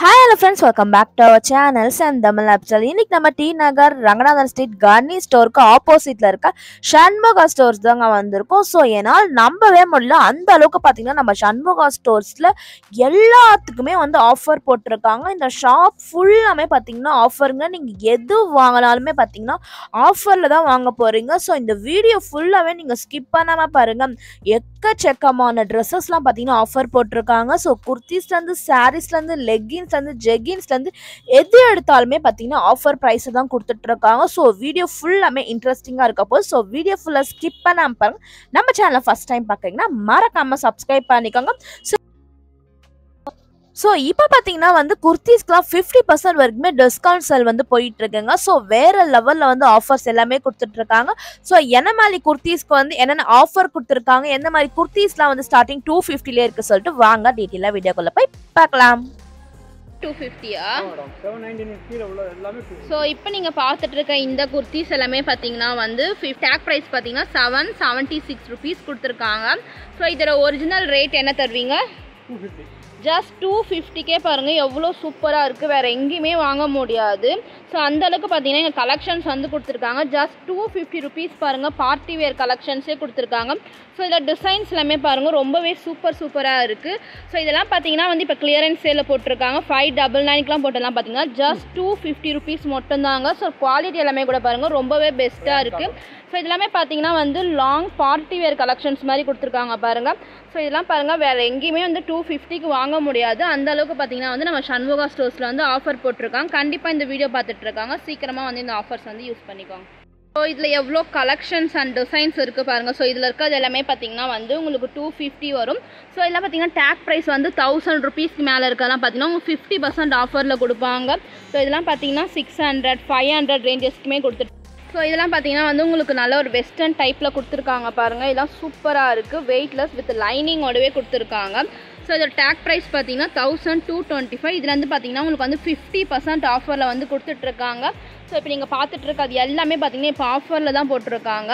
hi hello friends welcome back to our channel சென் தமிழ் ஆப்சல் இன்னைக்கு நம்ம டி நகர் ரங்கநாதன் ஸ்ட்ரீட் கர்னி ஸ்டோருக்கு ஆப்போசிட்ல இருக்க சண்முகா ஸ்டோர்ஸ் தாங்க வந்திருக்கோம் ஸோ என்னால் நம்பவே முடியல அந்த அளவுக்கு பார்த்தீங்கன்னா நம்ம சண்முகா ஸ்டோர்ஸ்ல எல்லாத்துக்குமே வந்து ஆஃபர் போட்டிருக்காங்க இந்த ஷாப் ஃபுல்லாமே பார்த்தீங்கன்னா ஆஃபருங்க நீங்கள் எது வாங்கினாலுமே பார்த்தீங்கன்னா ஆஃபரில் தான் வாங்க போறீங்க ஸோ இந்த வீடியோ ஃபுல்லாகவே நீங்கள் ஸ்கிப் பண்ணாமல் பாருங்க எக்கச்சக்கமான ட்ரெஸ்ஸஸ்லாம் பார்த்தீங்கன்னா ஆஃபர் போட்டிருக்காங்க ஸோ குர்த்திஸ்லேருந்து சாரீஸ்லேருந்து லெக்கின்ஸ்லேருந்து ஜெகின்ஸ்லேருந்து எது எடுத்தாலுமே பார்த்தீங்கன்னா ஆஃபர் ப்ரைஸை தான் கொடுத்துட்ருக்காங்க ஸோ வீடியோ ஃபுல்லாமே இன்ட்ரெஸ்டிங்காக இருக்க போது ஸோ வீடியோ ஃபுல்லாக ஸ்கிப் பண்ணாமல் பாருங்க நம்ம சேனலை ஃபஸ்ட் டைம் பார்க்குறீங்கன்னா மறக்காமல் சப்ஸ்கிரைப் பண்ணிக்கோங்க ஸோ ஸோ இப்போ பார்த்தீங்கன்னா வந்து குர்த்திஸ்க்குலாம் ஃபிஃப்டி பர்சன்ட் வரைக்குமே டிஸ்கவுண்ட் செல் வந்து போயிட்டு இருக்குங்க ஸோ வேற லெவலில் வந்து ஆஃபர்ஸ் எல்லாமே கொடுத்துட்ருக்காங்க ஸோ என்ன மாதிரி குர்த்திஸ்க்கு வந்து என்னென்ன ஆஃபர் கொடுத்துருக்காங்க எந்த மாதிரி குர்த்திஸ்லாம் வந்து ஸ்டார்டிங் டூ ஃபிஃப்டிலே இருக்கு சொல்லிட்டு வாங்க டீட்டெயிலாக வீடியோக்குள்ளே போய் பார்க்கலாம் டூ ஃபிஃப்டியா மேடம் செவன் நைன்டி கீழே உள்ள எல்லாமே டூ ஸோ இப்போ நீங்கள் பார்த்துட்டு இருக்க இந்த குர்த்திஸ் எல்லாமே பார்த்தீங்கன்னா வந்து டேக் ப்ரைஸ் பார்த்தீங்கன்னா செவன் செவன்ட்டி சிக்ஸ் ருபீஸ் கொடுத்துருக்காங்க ஸோ இதோட ஒரிஜினல் ரேட் என்ன தருவீங்க டூ ஃபிஃப்டி ஜஸ்ட் டூ ஃபிஃப்டிக்கே பாருங்கள் எவ்வளோ சூப்பராக இருக்குது வேறு எங்கேயுமே வாங்க முடியாது ஸோ அந்த அளவுக்கு பார்த்தீங்கன்னா எங்கள் கலெக்ஷன்ஸ் வந்து கொடுத்துருக்காங்க ஜஸ்ட் டூ ஃபிஃப்டி ருபீஸ் பாருங்கள் பார்ட்டி வேர் கலெக்ஷன்ஸே கொடுத்துருக்காங்க ஸோ இதில் டிசைன்ஸ் எல்லாமே பாருங்கள் ரொம்பவே சூப்பர் சூப்பராக இருக்குது ஸோ இதெல்லாம் பார்த்தீங்கன்னா வந்து இப்போ கிளியரன்ஸ் சேலில் போட்டிருக்காங்க ஃபைவ் டபுள் நைனுக்குலாம் போட்டெல்லாம் பார்த்தீங்கன்னா ஜஸ்ட் டூ ஃபிஃப்டி ருபீஸ் மட்டும்தாங்க ஸோ குவாலிட்டி எல்லாமே கூட பாருங்கள் ரொம்பவே பெஸ்ட்டாக இருக்குது ஸோ இதெல்லாமே பார்த்தீங்கன்னா வந்து லாங் பார்ட்டி வேர் கலெக்ஷன்ஸ் மாதிரி கொடுத்துருக்காங்க பாருங்கள் ஸோ இதெல்லாம் பாருங்கள் வேறு எங்கேயுமே வந்து டூ ஃபிஃப்டிக்கு வாங்க முடியாது அந்த அளவுக்கு பார்த்தீங்கன்னா வந்து நம்ம சண்முகா ஸ்டோர்ஸில் வந்து ஆஃபர் போட்டிருக்காங்க கண்டிப்பாக இந்த வீடியோ பார்த்துட்டு இருக்காங்க சீக்கிரமாக வந்து இந்த ஆஃபர்ஸ் வந்து யூஸ் பண்ணிக்கோங்க ஸோ இதில் எவ்வளோ கலெக்ஷன்ஸ் அண்ட் டிசைன்ஸ் இருக்குது பாருங்கள் ஸோ இதில் இருக்கிறது எல்லாமே பார்த்தீங்கன்னா வந்து உங்களுக்கு டூ ஃபிஃப்டி வரும் ஸோ இதெல்லாம் பார்த்தீங்கன்னா டேக் ப்ரைஸ் வந்து தௌசண்ட் ருபீஸ்க்கு மேலே இருக்கலாம் பார்த்தீங்கன்னா உங்களுக்கு ஃபிஃப்டி பர்சன்ட் ஆஃபரில் கொடுப்பாங்க ஸோ இதெல்லாம் பார்த்தீங்கன்னா சிக்ஸ் ஹண்ட்ரட் ஃபைவ் ஹண்ட்ரட் ரேஞ்சஸ்க்குமே கொடுத்துட்டு ஸோ இதெல்லாம் பார்த்தீங்கன்னா வந்து உங்களுக்கு நல்ல ஒரு வெஸ்டர்ன் டைப்பில் கொடுத்துருக்காங்க பாருங்கள் இதெல்லாம் சூப்பராக இருக்குது வெயிட்லெஸ் வித் லைனிங்கோடவே கொடுத்துருக்காங்க ஸோ இதோட டேக் ப்ரைஸ் பார்த்தீங்கன்னா தௌசண்ட் டூ டுவெண்ட்டி ஃபைவ் இதில் வந்து பார்த்தீங்கன்னா உங்களுக்கு வந்து ஃபிஃப்டி பர்சன்ட் ஆஃபரில் வந்து கொடுத்துட்ருக்காங்க ஸோ இப்போ நீங்கள் பார்த்துட்டு இருக்கிறது எல்லாமே பார்த்தீங்கன்னா இப்போ ஆஃபரில் தான் போட்டிருக்காங்க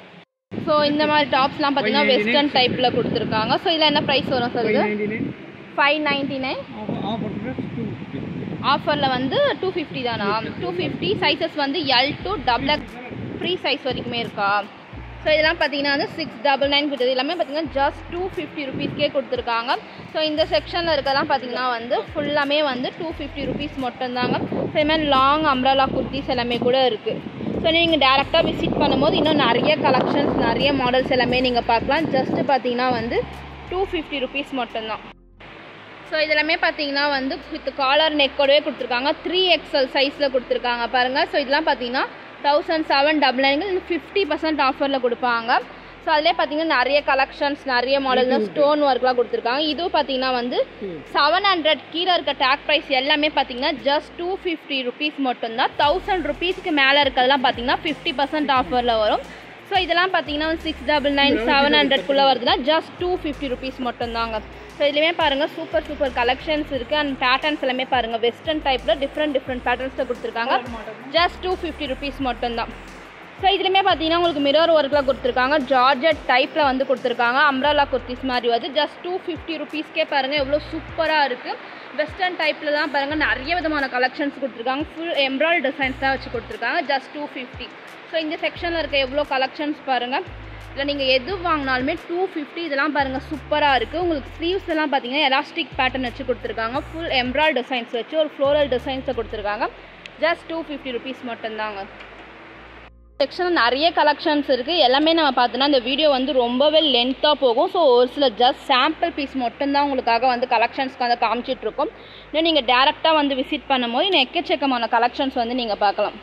ஸோ இந்த மாதிரி டாப்ஸ்லாம் பார்த்தீங்கன்னா வெஸ்டர்ன் டைப்பில் கொடுத்துருக்காங்க ஸோ இதில் என்ன ப்ரைஸ் வரும் ஃபைவ் சொல்லுது ninety nine five ninety nine off போட்டுட்டு டூ ஃபிஃப்டி ஆஃபரில் வந்து டூ ஃபிஃப்டி தானா டூ ஃபிஃப்டி சைஸஸ் வந்து L to double free size வரைக்குமே இருக்கா ஸோ இதெல்லாம் பார்த்தீங்கன்னா வந்து சிக்ஸ் டபுள் நைன் கொடுத்தது எல்லாமே பார்த்தீங்கன்னா ஜஸ்ட் டூ ஃபிஃப்டி ருபீஸ்க்கே கொடுத்துருக்காங்க ஸோ இந்த செக்ஷனில் இருக்கதான் பார்த்தீங்கன்னா வந்து ஃபுல்லாமே வந்து டூ ஃபிஃப்டி ருபீஸ் மட்டும்தாங்க ஸோ இது மாதிரி லாங் அம்ரலா குர்த்திஸ் எல்லாமே கூட இருக்குது ஸோ நீங்கள் டேரெக்டாக விசிட் பண்ணும்போது இன்னும் நிறைய கலெக்ஷன்ஸ் நிறைய மாடல்ஸ் எல்லாமே நீங்கள் பார்க்கலாம் ஜஸ்ட்டு பார்த்தீங்கன்னா வந்து டூ ஃபிஃப்டி ருபீஸ் மட்டும்தான் ஸோ இதெல்லாமே பார்த்தீங்கன்னா வந்து வித் காலர் நெக்கோடவே கொடுத்துருக்காங்க த்ரீ எக்ஸல் சைஸில் கொடுத்துருக்காங்க பாருங்கள் ஸோ இதெல்லாம் பார்த்தீங்கன்னா தௌசண்ட் செவன் டபுள் நைனுக்கு ஃபிஃப்டி பர்சன்ட் ஆஃபரில் கொடுப்பாங்க ஸோ அதிலே பார்த்தீங்கன்னா நிறைய கலெக்ஷன்ஸ் நிறைய மாடல்ஸ் ஸ்டோன் ஒர்க்லாம் கொடுத்துருக்காங்க இதுவும் பார்த்தீங்கன்னா வந்து செவன் ஹண்ட்ரட் கீழே இருக்க டேக் ப்ரைஸ் எல்லாமே பார்த்தீங்கன்னா ஜஸ்ட் டூ ஃபிஃப்டி ருபீஸ் மட்டும்தான் தௌசண்ட் ருபீஸ்க்கு மேலே இருக்கிறதுலாம் பார்த்தீங்கன்னா ஃபிஃப்டி பர்சன்ட் ஆஃபரில் வரும் ஸோ இதெல்லாம் பார்த்தீங்கன்னா சிக்ஸ் டபுள் நைன் செவன் ஹண்ட்ரட்குள்ளே வருதுன்னா ஜஸ்ட் டூ ஃபிஃப்டி ருபீஸ் மட்டும்தாங்க ஸோ இதுலேயுமே பாருங்கள் சூப்பர் சூப்பர் கலெக்ஷன்ஸ் இருக்குது அண்ட் பேட்டர்ன்ஸ் எல்லாமே பாருங்கள் வெஸ்டர்ன் டைப்பில் டிஃப்ரெண்ட் டிஃப்ரெண்ட் பேட்டர்ன்ஸில் கொடுத்துருக்காங்க ஜஸ்ட் டூ ஃபிஃப்டி ருபீஸ் மட்டும்தான் ஸோ இதுலேயுமே பார்த்தீங்கன்னா உங்களுக்கு மிரர் ஒர்க்கில் கொடுத்துருக்காங்க ஜார்ஜட் டைப்பில் வந்து கொடுத்துருக்காங்க அம்ராலா குர்த்திஸ் மாதிரி வந்து ஜஸ்ட் டூ ஃபிஃப்டி ருபீஸ்க்கே பாருங்கள் எவ்வளோ சூப்பராக இருக்குது வெஸ்டர்ன் டைப்பில் தான் பாருங்கள் நிறைய விதமான கலெக்ஷன்ஸ் கொடுத்துருக்காங்க ஃபுல் எம்ப்ராய்டு டிசைன்ஸ் தான் வச்சு கொடுத்துருக்காங்க ஜஸ்ட் டூ ஃபிஃப்டி ஸோ இந்த செக்ஷனில் இருக்க எவ்வளோ கலெக்ஷன்ஸ் பாருங்கள் இதில் நீங்கள் எது வாங்கினாலுமே டூ ஃபிஃப்டி இதெல்லாம் பாருங்கள் சூப்பராக இருக்குது உங்களுக்கு ஸ்லீவ்ஸ் எல்லாம் பார்த்தீங்கன்னா எலாஸ்டிக் பேட்டர்ன் வச்சு கொடுத்துருக்காங்க ஃபுல் எம்ப்ராய்டு டிசைன்ஸ் வச்சு ஒரு ஃப்ளோரல் டிசைன்ஸை கொடுத்துருக்காங்க ஜஸ்ட் டூ ஃபிஃப்டி ருபீஸ் மட்டும்தாங்க செக்ஷனில் நிறைய கலெக்ஷன்ஸ் இருக்குது எல்லாமே நம்ம பார்த்தோன்னா இந்த வீடியோ வந்து ரொம்பவே லென்த்தாக போகும் ஸோ ஒரு சில ஜஸ்ட் சாம்பிள் பீஸ் மட்டும்தான் உங்களுக்காக வந்து கலெக்ஷன்ஸ்க்கு வந்து காமிச்சிட்ருக்கோம் இன்னும் நீங்கள் டேரெக்டாக வந்து விசிட் பண்ணும்போது இன்னும் எக்கச்சக்கமான கலெக்ஷன்ஸ் வந்து நீங்கள் பார்க்கலாம்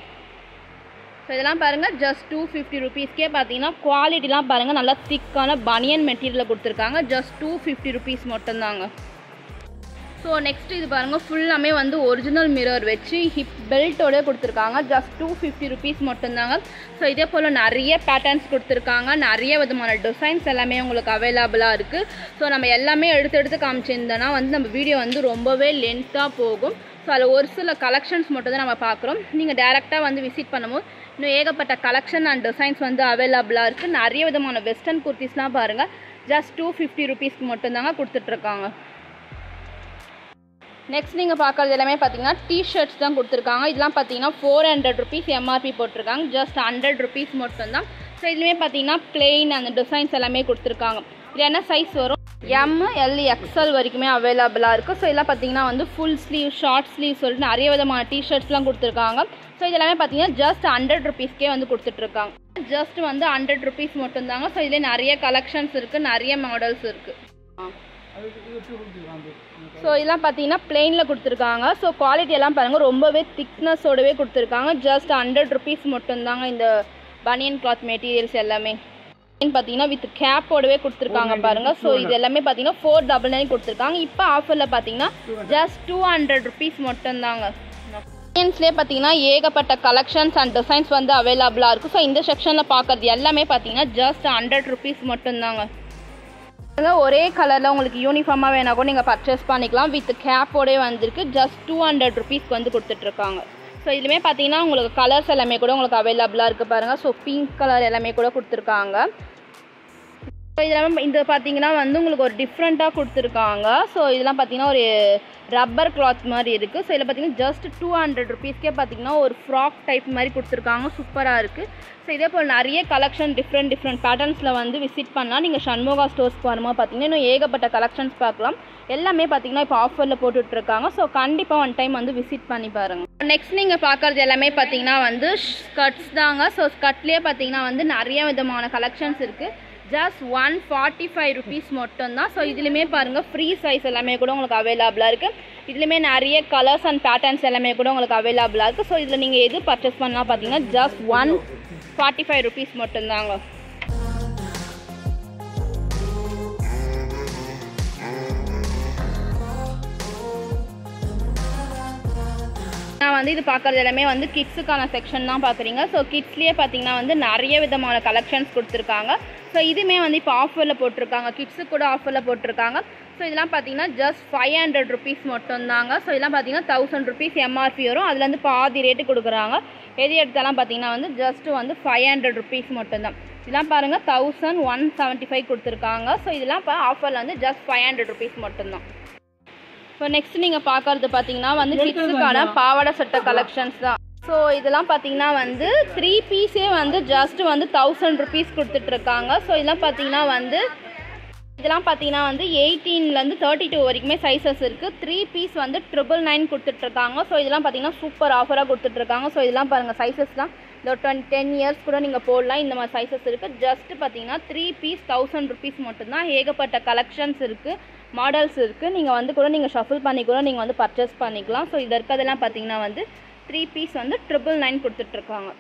ஸோ இதெல்லாம் பாருங்கள் ஜஸ்ட் டூ ஃபிஃப்டி ருபீஸ்க்கே பார்த்தீங்கன்னா குவாலிட்டிலாம் பாருங்கள் நல்லா திக்கான பனியன் மெட்டீரியலில் கொடுத்துருக்காங்க ஜஸ்ட் டூ ஃபிஃப்டி ருபீஸ் மட்டும்தாங்க ஸோ நெக்ஸ்ட் இது பாருங்கள் ஃபுல்லாமே வந்து ஒரிஜினல் மிரர் வச்சு ஹிப் பெல்ட்டோட கொடுத்துருக்காங்க ஜஸ்ட் டூ ஃபிஃப்டி ருபீஸ் மட்டும்தாங்க ஸோ இதே போல் நிறைய பேட்டர்ன்ஸ் கொடுத்துருக்காங்க நிறைய விதமான டிசைன்ஸ் எல்லாமே உங்களுக்கு அவைலபிளாக இருக்குது ஸோ நம்ம எல்லாமே எடுத்து எடுத்து காமிச்சிருந்தோன்னா வந்து நம்ம வீடியோ வந்து ரொம்பவே லென்த்தாக போகும் ஸோ அதில் ஒரு சில கலெக்ஷன்ஸ் மட்டும் தான் நம்ம பார்க்குறோம் நீங்கள் டேரெக்டாக வந்து விசிட் பண்ணும்போது இன்னும் ஏகப்பட்ட கலெக்ஷன் அண்ட் டிசைன்ஸ் வந்து அவைலபிளாக இருக்குது நிறைய விதமான வெஸ்டர்ன் குர்த்திஸ்லாம் பாருங்கள் ஜஸ்ட் டூ ஃபிஃப்டி ருபீஸ்க்கு மட்டும்தாங்க கொடுத்துட்ருக்காங்க நெக்ஸ்ட் நீங்கள் பார்க்குறது எல்லாமே பார்த்தீங்கன்னா டிஷர்ட்ஸ் தான் கொடுத்துருக்காங்க இதெல்லாம் பார்த்தீங்கன்னா ஃபோர் ஹண்ட்ரட் ருபீஸ் எம்ஆர்பி போட்டிருக்காங்க ஜஸ்ட் ஹண்ட்ரட் ருபீஸ் மட்டும்தான் ஸோ இதுலேயுமே பார்த்தீங்கன்னா பிளெயின் அந்த டிசைன்ஸ் எல்லாமே கொடுத்துருக்காங்க இது என்ன சைஸ் வரும் எம் எல் எக்ஸ்எல் வரைக்குமே அவைலபிளாக இருக்குது ஸோ இதெல்லாம் பார்த்தீங்கன்னா வந்து ஃபுல் ஸ்லீவ் ஷார்ட் ஸ்லீவ் சொல்லிட்டு நிறைய விதமான டிஷர்ட்ஸ்லாம் கொடுத்துருக்காங்க ஸோ இது எல்லாமே பார்த்தீங்கன்னா ஜஸ்ட் ஹண்ட்ரட் ருபீஸ்க்கே வந்து கொடுத்துட்ருக்காங்க ஜஸ்ட் வந்து ஹண்ட்ரட் ருபீஸ் மட்டும்தாங்க ஸோ இதில் நிறைய கலெக்ஷன்ஸ் இருக்குது நிறைய மாடல்ஸ் இருக்குது அதுக்கு இது டூ ஃபிஃப்டி தான் ஸோ இதெல்லாம் பார்த்தீங்கன்னா பிளெயினில் கொடுத்துருக்காங்க ஸோ குவாலிட்டி எல்லாம் பாருங்கள் ரொம்பவே திக்னஸோடவே கொடுத்துருக்காங்க ஜஸ்ட் ஹண்ட்ரட் ருபீஸ் மட்டும்தாங்க இந்த பனியன் கிளாத் மெட்டீரியல்ஸ் எல்லாமே பார்த்தீங்கன்னா வித் கேப்போடவே கொடுத்துருக்காங்க பாருங்க ஸோ இது எல்லாமே பார்த்தீங்கன்னா ஃபோர் டபுள் நைன் கொடுத்துருக்காங்க இப்போ ஆஃபரில் பார்த்தீங்கன்னா ஜஸ்ட் டூ ஹண்ட்ரட் ருபீஸ் மட்டும்தாங்க பனியன்ஸ்லேயே பார்த்தீங்கன்னா ஏகப்பட்ட கலெக்ஷன்ஸ் அண்ட் டிசைன்ஸ் வந்து அவைலபிளாக இருக்குது ஸோ இந்த செக்ஷனில் பார்க்குறது எல்லாமே பார்த்தீங்கன்னா ஜஸ்ட் ஹண்ட்ரட் ருபீஸ் மட்டும்தாங்க அதான் ஒரே கலரில் உங்களுக்கு யூனிஃபார்மாக வேணா கூட நீங்கள் பர்ச்சேஸ் பண்ணிக்கலாம் வித் கேப்போடே வந்திருக்கு ஜஸ்ட் டூ ஹண்ட்ரட் ருபீஸ்க்கு வந்து கொடுத்துட்ருக்காங்க ஸோ இதுலேயுமே பார்த்தீங்கன்னா உங்களுக்கு கலர்ஸ் எல்லாமே கூட உங்களுக்கு அவைலபிளாக இருக்குது பாருங்கள் ஸோ பிங்க் கலர் எல்லாமே கூட கொடுத்துருக்காங்க ஸோ இதெல்லாம் இந்த பார்த்தீங்கன்னா வந்து உங்களுக்கு ஒரு டிஃப்ரெண்ட்டாக கொடுத்துருக்காங்க ஸோ இதெல்லாம் பார்த்தீங்கன்னா ஒரு ரப்பர் கிளாத் மாதிரி இருக்குது ஸோ இதில் பார்த்தீங்கன்னா ஜஸ்ட் டூ ஹண்ட்ரட் ருபீஸ்க்கே பார்த்தீங்கன்னா ஒரு ஃப்ராக் டைப் மாதிரி கொடுத்துருக்காங்க சூப்பராக இருக்குது ஸோ இதே போல் நிறைய கலெக்ஷன் டிஃப்ரெண்ட் டிஃப்ரெண்ட் பேட்டர்ன்ஸில் வந்து விசிட் பண்ணால் நீங்கள் சண்முகா ஸ்டோர்ஸ்க்கு வரும்போது பார்த்தீங்கன்னா இன்னும் ஏகப்பட்ட கலெக்ஷன்ஸ் பார்க்கலாம் எல்லாமே பார்த்தீங்கன்னா இப்போ ஆஃபரில் போட்டுட்ருக்காங்க ஸோ கண்டிப்பாக ஒன் டைம் வந்து விசிட் பண்ணி பாருங்கள் நெக்ஸ்ட் நீங்கள் பார்க்குறது எல்லாமே பார்த்தீங்கன்னா வந்து ஸ்கர்ட்ஸ் தாங்க ஸோ ஸ்கர்ட்லேயே பார்த்தீங்கன்னா வந்து நிறைய விதமான கலெக்ஷன்ஸ் இருக்குது just one forty five rupees மட்டும்தான் ஸோ இதுலேயுமே பாருங்கள் ஃப்ரீ சைஸ் எல்லாமே கூட உங்களுக்கு அவைலபிளாக இருக்குது இதுலேயுமே நிறைய கலர்ஸ் அண்ட் பேட்டர்ன்ஸ் எல்லாமே கூட உங்களுக்கு அவைலபிளாக இருக்குது ஸோ இதில் நீங்கள் எது பர்ச்சேஸ் பண்ணலாம் பார்த்தீங்கன்னா just one forty five rupees மட்டும்தாங்க நான் வந்து இது பார்க்குறது எல்லாமே வந்து கிட்ஸுக்கான செக்ஷன் தான் பார்க்குறீங்க ஸோ கிட்ஸ்லேயே பார்த்தீங்கன்னா வந்து நிறைய விதமான கலெக்ஷன்ஸ் கொடுத்துருக்காங்க ஸோ இதுவுமே வந்து இப்போ ஆஃபரில் போட்டிருக்காங்க கிட்ஸுக்கு கூட ஆஃபரில் போட்டிருக்காங்க ஸோ இதெல்லாம் பார்த்தீங்கன்னா ஜஸ்ட் ஃபைவ் ஹண்ட்ரட் ருபீஸ் மட்டும்தாங்க ஸோ இதெல்லாம் பார்த்தீங்கன்னா தௌசண்ட் ருபீஸ் எம்ஆர்பி வரும் அதுலேருந்து பாதி ரேட்டு கொடுக்குறாங்க எது எடுத்தாலும் பார்த்தீங்கன்னா வந்து ஜஸ்ட் வந்து ஃபைவ் ஹண்ட்ரட் ருபீஸ் மட்டும்தான் இதெல்லாம் பாருங்கள் தௌசண்ட் ஒன் செவன்ட்டி ஃபைவ் கொடுத்துருக்காங்க ஸோ இதெல்லாம் இப்போ ஆஃபரில் வந்து ஜஸ்ட் ஃபைவ் ஹண்ட்ரட் ருபீஸ் மட்டும்தான் இப்போ நெக்ஸ்ட் நீங்கள் பார்க்கறது பார்த்தீங்கன்னா வந்து கிட்ஸுக்கான பாவாடை சட்டை கலெக்ஷன்ஸ் தான் ஸோ இதெல்லாம் பார்த்தீங்கன்னா வந்து த்ரீ பீஸே வந்து ஜஸ்ட் வந்து தௌசண்ட் ருபீஸ் கொடுத்துட்ருக்காங்க ஸோ இதெல்லாம் பார்த்தீங்கன்னா வந்து இதெல்லாம் பார்த்தீங்கன்னா வந்து எயிட்டீன்லேருந்து தேர்ட்டி டூ வரைக்குமே சைஸஸ் இருக்குது த்ரீ பீஸ் வந்து ட்ரிபிள் நைன் கொடுத்துட்ருக்காங்க ஸோ இதெல்லாம் பார்த்தீங்கன்னா சூப்பர் ஆஃபராக கொடுத்துட்ருக்காங்க ஸோ இதெல்லாம் பாருங்கள் சைஸஸ்லாம் இந்த டுவெண்ட் டென் இயர்ஸ் கூட நீங்கள் போடலாம் இந்த மாதிரி சைஸஸ் இருக்குது ஜஸ்ட் பார்த்தீங்கன்னா த்ரீ பீஸ் தௌசண்ட் ருபீஸ் மட்டும்தான் ஏகப்பட்ட கலெக்ஷன்ஸ் இருக்குது மாடல்ஸ் இருக்குது நீங்கள் வந்து கூட நீங்கள் ஷஃபில் பண்ணி கூட நீங்கள் வந்து பர்ச்சேஸ் பண்ணிக்கலாம் ஸோ இதில் இருக்கிறதெல்லாம் பார்த்தீங்கன்னா வந்து த்ரீ பீஸ் வந்து ட்ரிபிள் நைன் கொடுத்துட்ருக்காங்க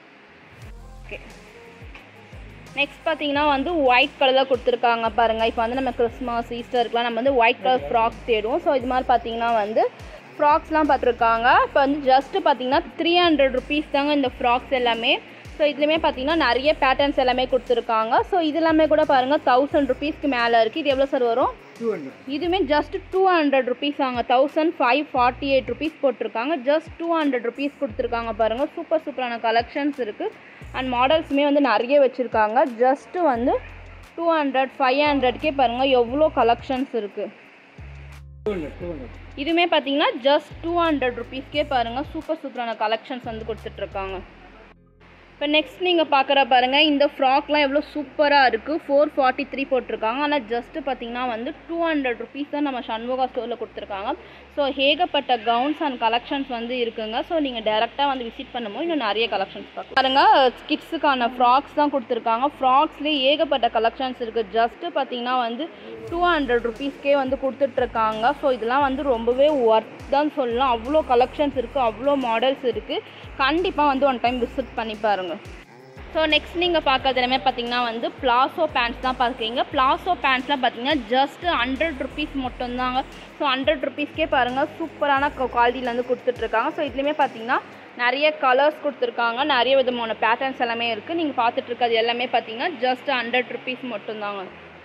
ஓகே நெக்ஸ்ட் பார்த்தீங்கன்னா வந்து ஒயிட் கலரில் கொடுத்துருக்காங்க பாருங்கள் இப்போ வந்து நம்ம கிறிஸ்மஸ் ஈஸ்டருக்குலாம் நம்ம வந்து ஒயிட் கலர் ஃப்ராக்ஸ் தேடுவோம் ஸோ இது மாதிரி பார்த்தீங்கன்னா வந்து ஃப்ராக்ஸ்லாம் பார்த்துருக்காங்க இப்போ வந்து ஜஸ்ட்டு பார்த்தீங்கன்னா த்ரீ ஹண்ட்ரட் ருபீஸ் தாங்க இந்த ஃப்ராக்ஸ் எல்லாமே ஸோ இதுலேயுமே பார்த்தீங்கன்னா நிறைய பேட்டர்ன்ஸ் எல்லாமே கொடுத்துருக்காங்க ஸோ இது எல்லாமே கூட பாருங்கள் தௌசண்ட் ருபீஸ்க்கு மேலே இருக்குது இது எவ்வளோ சார் வரும் டூ ஹண்ட்ரட் இதுவுமே ஜஸ்ட் டூ ஹண்ட்ரட் ருபீஸ் ஆங்க thousand five forty eight rupees போட்டிருக்காங்க ஜஸ்ட் டூ ஹண்ட்ரட் ருபீஸ் கொடுத்துருக்காங்க பாருங்கள் சூப்பர் சூப்பரான கலெக்ஷன்ஸ் இருக்குது அண்ட் மாடல்ஸுமே வந்து நிறைய வச்சுருக்காங்க ஜஸ்ட்டு வந்து டூ ஹண்ட்ரட் ஃபைவ் ஹண்ட்ரட்கே பாருங்கள் எவ்வளோ கலெக்ஷன்ஸ் இருக்குது டூ ஹண்ட்ரட் டூ ஹண்ட்ரட் இதுவுமே பார்த்தீங்கன்னா ஜஸ்ட் டூ ஹண்ட்ரட் ருபீஸ்க்கே பாருங்கள் சூப்பர் சூப்பரான கலெக்ஷன்ஸ் வந்து கொடுத்துட்ருக்காங்க இப்போ நெக்ஸ்ட் நீங்கள் பார்க்குற பாருங்கள் இந்த ஃப்ராக்லாம் எவ்வளோ சூப்பராக இருக்குது ஃபோர் ஃபார்ட்டி த்ரீ போட்டிருக்காங்க ஆனால் ஜஸ்ட்டு பார்த்தீங்கன்னா வந்து டூ ஹண்ட்ரட் ருபீஸ் தான் நம்ம சண்முகா ஸ்டோரில் கொடுத்துருக்காங்க ஸோ ஏகப்பட்ட கவுன்ஸ் அண்ட் கலெக்ஷன்ஸ் வந்து இருக்குங்க ஸோ நீங்கள் டேரெக்டாக வந்து விசிட் பண்ணும்போது இன்னும் நிறைய கலெக்ஷன்ஸ் பார்க்கலாம் பாருங்கள் கிட்ஸுக்கான ஃப்ராக்ஸ் தான் கொடுத்துருக்காங்க ஃப்ராக்ஸ்லேயே ஏகப்பட்ட கலெக்ஷன்ஸ் இருக்குது ஜஸ்ட்டு பார்த்தீங்கன்னா வந்து டூ ஹண்ட்ரட் ருபீஸ்க்கே வந்து கொடுத்துட்ருக்காங்க ஸோ இதெல்லாம் வந்து ரொம்பவே ஒர்த் தான் சொல்லலாம் அவ்வளோ கலெக்ஷன்ஸ் இருக்குது அவ்வளோ மாடல்ஸ் இருக்குது கண்டிப்பாக வந்து ஒன் டைம் விசிட் பண்ணி பாருங்கள் ஸோ நெக்ஸ்ட் நீங்கள் பார்க்கறது எல்லாமே பார்த்தீங்கன்னா வந்து பிளாசோ பேண்ட்ஸ் தான் பார்க்குறீங்க பிளாசோ பேண்ட்ஸ்லாம் பார்த்தீங்கன்னா ஜஸ்ட் ஹண்ட்ரட் ருபீஸ் மட்டும்தாங்க ஸோ ஹண்ட்ரட் ருபீஸ்க்கே பாருங்கள் சூப்பரான குவாலிட்டியில் வந்து கொடுத்துட்ருக்காங்க ஸோ இதுலேயுமே பார்த்தீங்கன்னா நிறைய கலர்ஸ் கொடுத்துருக்காங்க நிறைய விதமான பேட்டர்ன்ஸ் எல்லாமே இருக்குது நீங்கள் பார்த்துட்டு இருக்கிறது எல்லாமே பார்த்தீங்கன்னா ஜஸ்ட் ஹண்ட்ரட் ருபீஸ் மட்டும்தாங்க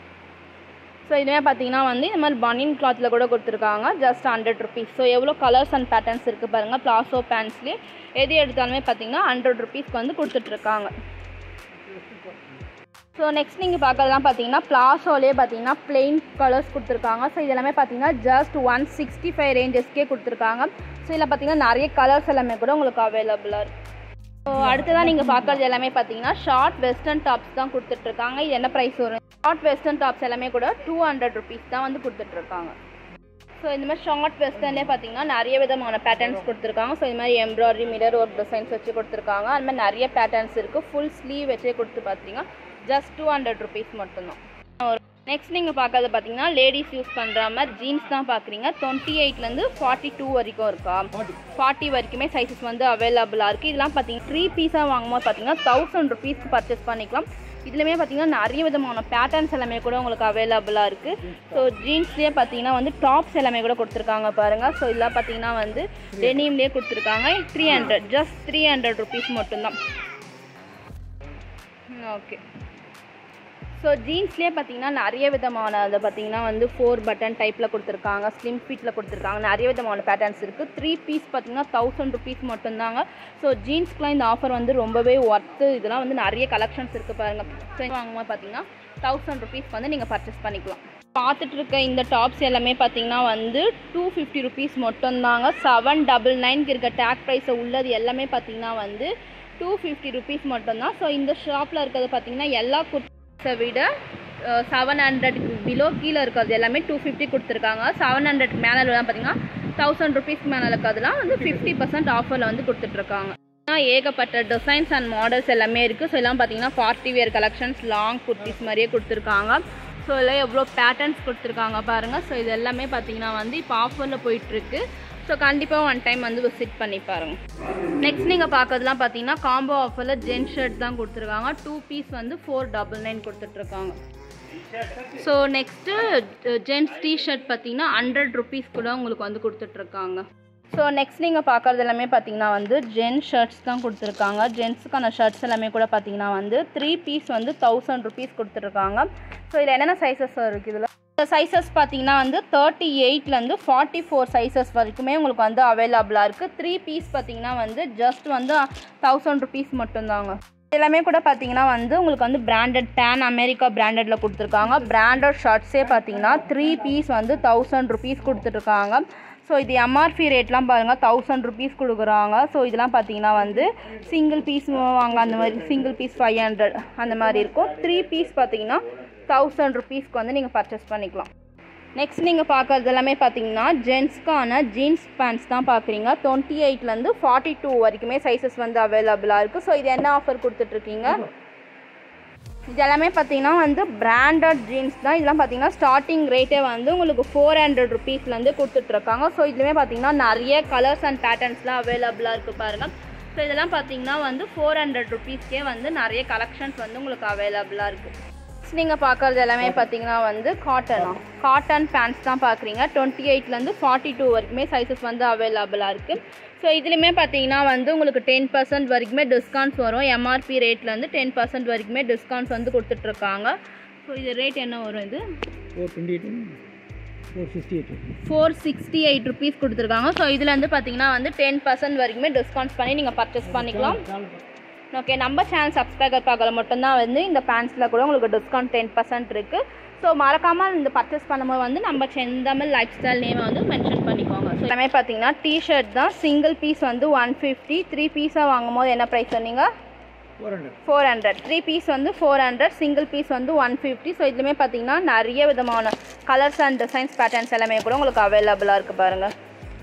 ஸோ இதுவே பார்த்தீங்கன்னா வந்து இந்த மாதிரி பனியன் கிளாத்தில் கூட கொடுத்துருக்காங்க ஜஸ்ட் ஹண்ட்ரட் ருபீஸ் ஸோ எவ்வளோ கலர்ஸ் அண்ட் பேட்டர்ன்ஸ் இருக்குது பாருங்கள் பிளாசோ பேண்ட்ஸ்லேயே எது எடுத்தாலுமே பார்த்தீங்கன்னா ஹண்ட்ரட் ருபீஸ்க்கு வந்து கொடுத்துட்ருக்காங்க ஸோ நெக்ஸ்ட் நீங்கள் பார்க்கறதுலாம் பார்த்தீங்கன்னா பிளாசோலே பார்த்தீங்கன்னா plain கலர்ஸ் கொடுத்துருக்காங்க ஸோ இது எல்லாமே பார்த்தீங்கன்னா ஜஸ்ட் ஒன் சிக்ஸ்டி ஃபைவ் ரேஞ்சஸ்க்கே கொடுத்துருக்காங்க ஸோ இதில் பார்த்தீங்கன்னா நிறைய கலர்ஸ் எல்லாமே கூட உங்களுக்கு அவைலபிளாக இருக்குது ஸோ அடுத்ததான் நீங்கள் பார்க்குறது எல்லாமே பார்த்தீங்கன்னா ஷார்ட் வெஸ்டர்ன் டாப்ஸ் தான் கொடுத்துட்ருக்காங்க இது என்ன ப்ரைஸ் வரும் ஷார்ட் வெஸ்டர்ன் டாப்ஸ் எல்லாமே கூட டூ ஹண்ட்ரட் ருபீஸ் தான் வந்து கொடுத்துட்ருக்காங்க ஸோ இந்த மாதிரி ஷார்ட் வெஸ்டர்ன்லேயே பார்த்தீங்கன்னா நிறைய விதமான பேட்டர்ன்ஸ் கொடுத்துருக்காங்க ஸோ இந்த மாதிரி எம்ப்ராய்டரி மிரர் ஒர்க் டிசைன்ஸ் வச்சு கொடுத்துருக்காங்க அது மாதிரி நிறைய பேட்டர்ன்ஸ் இருக்குது ஃபுல் ஸ்லீவ் வச்சே கொடுத்து பார்த்தீங்கன்னா ஜஸ்ட் டூ ஹண்ட்ரட் ருபீஸ் மட்டும்தான் நெக்ஸ்ட் நீங்கள் பார்க்கறது பார்த்தீங்கன்னா லேடிஸ் யூஸ் பண்ணுற மாதிரி ஜீன்ஸ் தான் பார்க்குறீங்க டுவெண்ட்டி எயிட்லேருந்து ஃபார்ட்டி டூ வரைக்கும் இருக்கா ஃபார்ட்டி வரைக்குமே சைஸஸ் வந்து அவைலபிளாக இருக்குது இதெல்லாம் பார்த்தீங்கன்னா த்ரீ பீஸாக வாங்கும்போது பார்த்தீங்கன்னா தௌசண்ட் ருபீஸ்க்கு பர்ச்சேஸ் பண்ணிக்கலாம் இதுலையுமே பார்த்தீங்கன்னா நிறைய விதமான பேட்டர்ன்ஸ் எல்லாமே கூட உங்களுக்கு அவைலபிளாக இருக்குது ஸோ ஜீன்ஸ்லேயே பார்த்தீங்கன்னா வந்து டாப்ஸ் எல்லாமே கூட கொடுத்துருக்காங்க பாருங்கள் ஸோ இதெல்லாம் பார்த்தீங்கன்னா வந்து டெனிம்லேயே கொடுத்துருக்காங்க three hundred just three hundred rupees மட்டும்தான் ஓகே ஸோ ஜீன்ஸ்லேயே பார்த்தீங்கன்னா நிறைய விதமான அதை பார்த்தீங்கன்னா வந்து ஃபோர் பட்டன் டைப்பில் கொடுத்துருக்காங்க ஸ்லிம் ஃபிட்டில் கொடுத்துருக்காங்க நிறைய விதமான பேட்டர்ன்ஸ் இருக்குது த்ரீ பீஸ் பார்த்தீங்கன்னா தௌசண்ட் ருபீஸ் மட்டும்தாங்க ஸோ ஜீன்ஸ்க்குலாம் இந்த ஆஃபர் வந்து ரொம்பவே ஒர்த்து இதெல்லாம் வந்து நிறைய கலெக்ஷன்ஸ் இருக்குது பாருங்கள் ஸோ வாங்கும்போது பார்த்தீங்கன்னா தௌசண்ட் ருபீஸ் வந்து நீங்கள் பர்ச்சேஸ் பண்ணிக்கலாம் பார்த்துட்டு இருக்க இந்த டாப்ஸ் எல்லாமே பார்த்தீங்கன்னா வந்து டூ ஃபிஃப்டி ருபீஸ் மட்டும்தாங்க செவன் டபுள் நைன்க்கு இருக்க டேக் ப்ரைஸை உள்ளது எல்லாமே பார்த்தீங்கன்னா வந்து டூ ஃபிஃப்டி ருபீஸ் மட்டும்தான் ஸோ இந்த ஷாப்பில் இருக்கிறது பார்த்தீங்கன்னா எல்லா குர்த்திஸை விட செவன் ஹண்ட்ரட்க்கு பிலோ கீழே இருக்கிறது எல்லாமே டூ ஃபிஃப்டி கொடுத்துருக்காங்க செவன் ஹண்ட்ரட்க்கு மேலே பார்த்தீங்கன்னா தௌசண்ட் ருபீஸ்க்கு மேலே இருக்கிறதுலாம் வந்து ஃபிஃப்டி பர்சன்ட் ஆஃபரில் வந்து கொடுத்துட்ருக்காங்க ஏகப்பட்ட டிசைன்ஸ் அண்ட் மாடல்ஸ் எல்லாமே இருக்குது ஸோ எல்லாம் பார்த்தீங்கன்னா party wear collections long kurtis மாதிரியே கொடுத்துருக்காங்க ஸோ இதில் எவ்வளோ பேட்டர்ன்ஸ் கொடுத்துருக்காங்க பாருங்கள் ஸோ இது எல்லாமே பார்த்தீங்கன்னா வந்து இப்போ ஆஃபரில் போயிட்டுருக்கு ஸோ கண்டிப்பாக ஒன் டைம் வந்து விசிட் பண்ணி பாருங்கள் நெக்ஸ்ட் நீங்கள் பார்க்கறதுலாம் பார்த்தீங்கன்னா காம்போ ஆஃபரில் ஜென் ஷர்ட் தான் கொடுத்துருக்காங்க டூ பீஸ் வந்து ஃபோர் டபுள் நைன் கொடுத்துட்ருக்காங்க ஸோ நெக்ஸ்ட்டு ஜென்ஸ் டிஷர்ட் பார்த்தீங்கன்னா ஹண்ட்ரட் ருபீஸ் கூட உங்களுக்கு வந்து கொடுத்துட்ருக்காங்க ஸோ நெக்ஸ்ட் நீங்கள் பார்க்குறது எல்லாமே பார்த்தீங்கன்னா வந்து ஜென் ஷர்ட்ஸ் தான் கொடுத்துருக்காங்க ஜென்ஸுக்கான ஷர்ட்ஸ் எல்லாமே கூட பார்த்தீங்கன்னா வந்து த்ரீ பீஸ் வந்து தௌசண்ட் ருபீஸ் கொடுத்துருக்காங்க ஸோ இதில் என்னென்ன சைஸஸ் இருக்குது இதில் சைஸஸ் பார்த்தீங்கன்னா வந்து தேர்ட்டி எயிட்லேருந்து ஃபார்ட்டி ஃபோர் சைஸஸ் வரைக்குமே உங்களுக்கு வந்து அவைலபிளாக இருக்குது த்ரீ பீஸ் பார்த்தீங்கன்னா வந்து ஜஸ்ட் வந்து தௌசண்ட் ருபீஸ் மட்டும்தாங்க எல்லாமே கூட பார்த்தீங்கன்னா வந்து உங்களுக்கு வந்து பிராண்டட் டேன் அமெரிக்கா பிராண்டடில் கொடுத்துருக்காங்க பிராண்டட் ஷர்ட்ஸே பார்த்தீங்கன்னா த்ரீ பீஸ் வந்து தௌசண்ட் ருபீஸ் கொடுத்துட்ருக்காங்க ஸோ இது எம்ஆர்பி ரேட்லாம் பாருங்கள் தௌசண்ட் ருபீஸ் கொடுக்குறாங்க ஸோ இதெல்லாம் பார்த்தீங்கன்னா வந்து சிங்கிள் பீஸ் வாங்க அந்த மாதிரி சிங்கிள் பீஸ் ஃபைவ் ஹண்ட்ரட் அந்த மாதிரி இருக்கும் த்ரீ பீஸ் பார்த்தீங்கன்னா தௌசண்ட் ருபீஸ்க்கு வந்து நீங்கள் பர்ச்சேஸ் பண்ணிக்கலாம் நெக்ஸ்ட் நீங்கள் பார்க்குறது எல்லாமே பார்த்தீங்கன்னா ஜென்ஸ்க்கான ஜீன்ஸ் பேண்ட்ஸ் தான் பார்க்குறீங்க டுவெண்ட்டி எயிட்லேருந்து ஃபார்ட்டி டூ வரைக்குமே சைஸஸ் வந்து அவைலபிளாக இருக்குது ஸோ இது என்ன ஆஃபர் கொடுத்துட்ருக்கீங்க இது எல்லாமே பார்த்தீங்கன்னா வந்து பிராண்டட் ஜீன்ஸ் தான் இதெல்லாம் பார்த்தீங்கன்னா ஸ்டார்டிங் ரேட்டே வந்து உங்களுக்கு ஃபோர் ஹண்ட்ரட் ருபீஸ்லேருந்து கொடுத்துட்ருக்காங்க ஸோ இதுலேயுமே பார்த்தீங்கன்னா நிறைய கலர்ஸ் அண்ட் பேட்டர்ன்ஸ்லாம் அவைலபிளாக இருக்குது பாருங்கள் ஸோ இதெல்லாம் பார்த்தீங்கன்னா வந்து ஃபோர் ஹண்ட்ரட் ருபீஸ்க்கே வந்து நிறைய கலெக்ஷன்ஸ் வந்து உங்களுக்கு அவைலபிளாக இருக்குது நீங்கள் பார்க்குறது எல்லாமே பார்த்தீங்கன்னா வந்து காட்டனா காட்டன் பேண்ட்ஸ் தான் பார்க்குறீங்க டுவெண்ட்டி எயிட்லேருந்து ஃபார்ட்டி டூ வரைக்குமே சைஸஸ் வந்து அவைலபிளாக இருக்குது ஸோ இதுலேயுமே பார்த்தீங்கன்னா வந்து உங்களுக்கு டென் பர்சன்ட் வரைக்குமே டிஸ்கவுண்ட்ஸ் வரும் எம்ஆர்பி ரேட்லேருந்து டென் பர்சன்ட் வரைக்குமே டிஸ்கவுண்ட்ஸ் வந்து கொடுத்துட்ருக்காங்க ஸோ இது ரேட் என்ன வரும் இது four twenty eight four fifty eight four sixty eight rupees கொடுத்துருக்காங்க ஸோ இதில் வந்து பார்த்தீங்கன்னா வந்து டென் பர்சன்ட் வரைக்குமே டிஸ்கவுண்ட்ஸ் பண்ணி நீங்கள் பர்ச்சேஸ் பண்ணிக்கலாம் ஓகே நம்ம சேனல் சப்ஸ்கிரைபர்க்காக மட்டும்தான் வந்து இந்த பேண்ட்ஸில் கூட உங்களுக்கு டிஸ்கவுண்ட் டென் பர்சன்ட் இருக்குது ஸோ மறக்காமல் இந்த பர்ச்சேஸ் பண்ணும்போது வந்து நம்ம செந்தமிழ் லைஃப் ஸ்டைல் நேமை வந்து மென்ஷன் பண்ணிக்கோங்க ஸோ எல்லாமே பார்த்தீங்கன்னா டிஷர்ட் தான் சிங்கிள் பீஸ் வந்து ஒன் ஃபிஃப்டி த்ரீ பீஸாக வாங்கும் போது என்ன ப்ரைஸ் சொன்னீங்க four hundred four hundred three piece வந்து ஃபோர் ஹண்ட்ரட் சிங்கிள் பீஸ் வந்து ஒன் ஃபிஃப்டி ஸோ இதுலேயுமே பார்த்தீங்கன்னா நிறைய விதமான கலர்ஸ் அண்ட் டிசைன்ஸ் பேட்டர்ன்ஸ் எல்லாமே கூட உங்களுக்கு அவைலபிளாக இருக்குது பாருங்கள்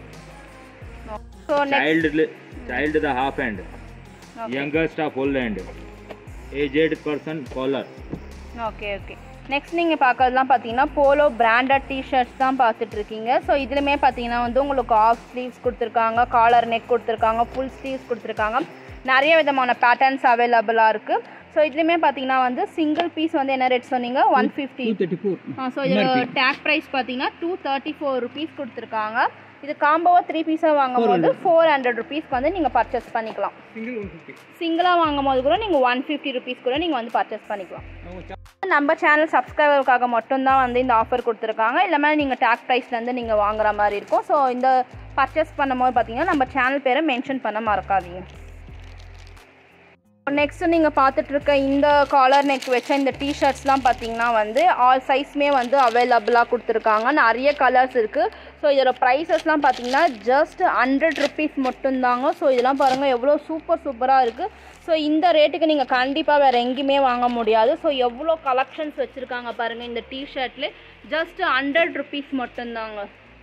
so next child child the half hand youngest of full hand aged person collar okay okay next நீங்கள் பார்க்கறதுலாம் பார்த்தீங்கன்னா போலோ பிராண்டட் டிஷர்ட்ஸ் தான் பார்த்துட்டு இருக்கீங்க ஸோ இதுலையுமே பார்த்தீங்கன்னா வந்து உங்களுக்கு ஆஃப் ஸ்லீவ்ஸ் கொடுத்துருக்காங்க காலர் நெக் கொடுத்துருக்காங்க ஃபுல் ஸ்லீவ்ஸ் கொடுத்துருக்காங்க நிறைய விதமான பேட்டர்ன்ஸ் அவைலபிளாக இருக்குது ஸோ இதுலையுமே பார்த்தீங்கன்னா வந்து சிங்கிள் பீஸ் வந்து என்ன ரேட் சொன்னீங்க one fifty two thirty four so இதோட டேக் ப்ரைஸ் பார்த்தீங்கன்னா டூ தேர்ட்டி ஃபோர் ருபீஸ் கொடுத்துருக்காங்க இது காம்போவாக த்ரீ பீஸாக வாங்கும்போது ஃபோர் ஹண்ட்ரட் ருபீஸ்க்கு வந்து நீங்கள் பர்ச்சேஸ் பண்ணிக்கலாம் சிங்கிள் ஒன் ஃபிஃப்டி சிங்கிளாக வாங்கும்போது கூட நீங்கள் ஒன் ஃபிஃப்டி ருபீஸ் கூட நீங்கள் வந்து பர்ச்சேஸ் பண்ணிக்கலாம் அவங்க நம்ம சேனல் சப்ஸ்கிரைபருக்காக மட்டும்தான் வந்து இந்த ஆஃபர் கொடுத்துருக்காங்க இல்லாமல் நீங்கள் டேக் ப்ரைஸ்லேருந்து நீங்கள் வாங்குற மாதிரி இருக்கும் ஸோ இந்த பர்ச்சேஸ் பண்ணும்போது பார்த்தீங்கன்னா நம்ம சேனல் பேரை மென்ஷன் பண்ண மறக்காதீங்க நெக்ஸ்ட் நீங்கள் பார்த்துட்டு இருக்க இந்த காலர் நெக் வச்ச இந்த டிஷர்ட்ஸ்லாம் பார்த்தீங்கன்னா வந்து ஆல் சைஸ்மே வந்து அவைலபிளாக கொடுத்துருக்காங்க நிறைய கலர்ஸ் இருக்குது ஸோ இதோட ப்ரைஸஸ்லாம் பார்த்தீங்கன்னா ஜஸ்ட் ஹண்ட்ரட் ருபீஸ் மட்டும்தாங்க ஸோ இதெல்லாம் பாருங்கள் எவ்வளோ சூப்பர் சூப்பராக இருக்குது ஸோ இந்த ரேட்டுக்கு நீங்கள் கண்டிப்பாக வேறு எங்கேயுமே வாங்க முடியாது ஸோ எவ்வளோ கலெக்ஷன்ஸ் வச்சுருக்காங்க பாருங்கள் இந்த டிஷர்ட்ல ஜஸ்ட் ஹண்ட்ரட் ருபீஸ் மட்டும்தாங்க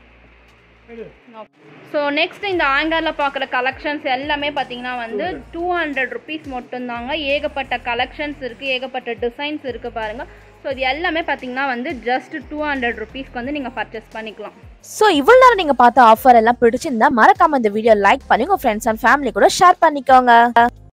ஸோ நெக்ஸ்ட் இந்த ஆங்கரில் பார்க்குற கலெக்ஷன்ஸ் எல்லாமே பார்த்தீங்கன்னா வந்து டூ ஹண்ட்ரட் ருபீஸ் மட்டும்தாங்க ஏகப்பட்ட கலெக்ஷன்ஸ் இருக்குது ஏகப்பட்ட டிசைன்ஸ் இருக்குது பாருங்கள் ஸோ இது எல்லாமே பார்த்தீங்கன்னா வந்து ஜஸ்ட் டூ ஹண்ட்ரட் ருபீஸ்க்கு வந்து நீங்கள் பர்ச்சேஸ் பண்ணிக்கலாம் ஸோ இவ்வளோ நேரம் நீங்கள் பார்த்த ஆஃபர் எல்லாம் பிடிச்சிருந்தா மறக்காம இந்த வீடியோ லைக் பண்ணி உங்கள் ஃப்ரெண்ட்ஸ் அண்ட் ஃபேமிலி கூட ஷேர் பண்ணிக்கோங்க